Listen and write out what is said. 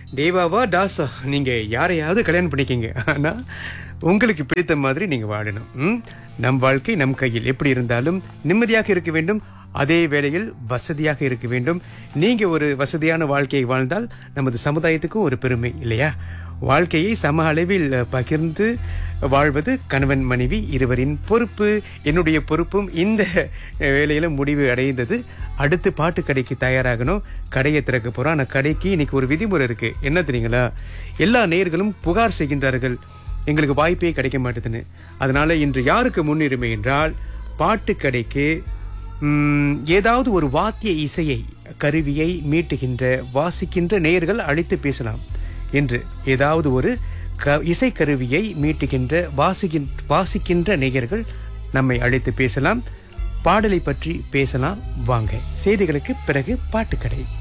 தேவாவா தாசா நீங்க யாரையாவது கல்யாணம் பண்ணிக்கிங்க ஆனா உங்களுக்கு பிடித்த மாதிரி நீங்க வாழணும் ம்? நம் வாழ்க்கை நம் கையில் எப்படி இருந்தாலும் நிம்மதியாக இருக்க வேண்டும் அதே வேளையில் வசதியாக இருக்க வேண்டும் நீங்க ஒரு வசதியான வாழ்க்கையை வாழ்ந்தால் நமது சமுதாயத்துக்கும் ஒரு பெருமை இல்லையா வாழ்க்கையை சம அளவில் பகிர்ந்து வாழ்வது கணவன் மனைவி இருவரின் பொறுப்பு என்னுடைய பொறுப்பும் இந்த வேலையில முடிவு அடைந்தது அடுத்து பாட்டு கடைக்கு தயாராகணும் கடையை திறக்க போறோம் ஆனா கடைக்கு இன்னைக்கு ஒரு விதிமுறை இருக்கு என்ன தெரியுங்களா எல்லா நேயர்களும் புகார் செய்கின்றார்கள் எங்களுக்கு வாய்ப்பே கிடைக்க மாட்டேதுன்னு அதனால இன்று யாருக்கு முன்னுரிமை என்றால் பாட்டு கடைக்கு ம், ஏதாவது ஒரு வாத்திய இசையை கருவியை மீட்டுகின்ற வாசிக்கின்ற நேயர்கள் அழைத்து பேசலாம் என்று ஏதாவது ஒரு க இசை கருவியை மீட்டுகின்ற வாசிக்கின் வாசிக்கின்ற நேயர்கள் நம்மை அழைத்து பேசலாம் பாடலை பற்றி பேசலாம் வாங்க செய்திகளுக்கு பிறகு பாட்டுக்கடை